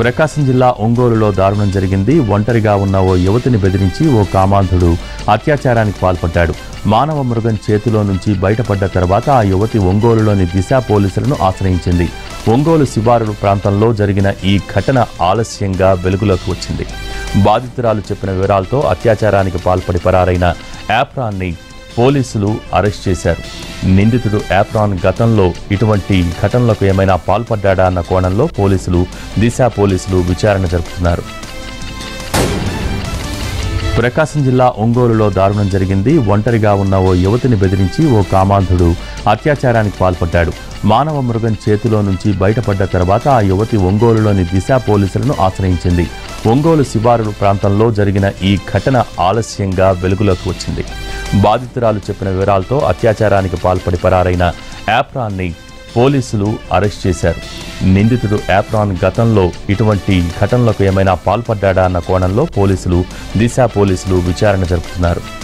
ప్రకాశం జిల్లా ఒంగోలులో దారుణం జరిగింది ఒంటరిగా ఉన్న ఓ యువతిని బెదిరించి ఓ కామాంధుడు అత్యాచారానికి పాల్పడ్డాడు మానవ మృగం చేతిలో నుంచి బయటపడ్డ తర్వాత ఆ యువతి ఒంగోలులోని దిశ పోలీసులను ఆశ్రయించింది ఒంగోలు శివారు ప్రాంతంలో జరిగిన ఈ ఘటన ఆలస్యంగా వెలుగులోకి వచ్చింది బాధితురాలు చెప్పిన వివరాలతో అత్యాచారానికి పాల్పడి పరారైన యాప్రాన్ని పోలీసులు అరెస్ట్ చేశారు నిందితుడు యాప్రాన్ గతంలో ఇటువంటి ఘటనలకు ఏమైనా పాల్పడ్డాడా అన్న కోణంలో పోలీసులు దిశ పోలీసులు విచారణ జరుపుతున్నారు ప్రకాశం జిల్లా ఒంగోలులో దారుణం జరిగింది ఒంటరిగా ఉన్న ఓ యువతిని బెదిరించి ఓ కామాంధుడు అత్యాచారానికి పాల్పడ్డాడు మానవ మృగం చేతిలో నుంచి బయటపడ్డ తర్వాత ఆ యువతి ఒంగోలులోని దిశ పోలీసులను ఆశ్రయించింది ఒంగోలు శివారు ప్రాంతంలో జరిగిన ఈ ఘటన ఆలస్యంగా వెలుగులోకి వచ్చింది బాధితురాలు చెప్పిన వివరాలతో అత్యాచారానికి పాల్పడి పరారైన యాప్రాన్ని పోలీసులు అరెస్ట్ చేశారు నిందితుడు యాప్రాన్ గతంలో ఇటువంటి ఘటనలకు ఏమైనా పాల్పడ్డాడా అన్న కోణంలో పోలీసులు దిశ పోలీసులు విచారణ జరుపుతున్నారు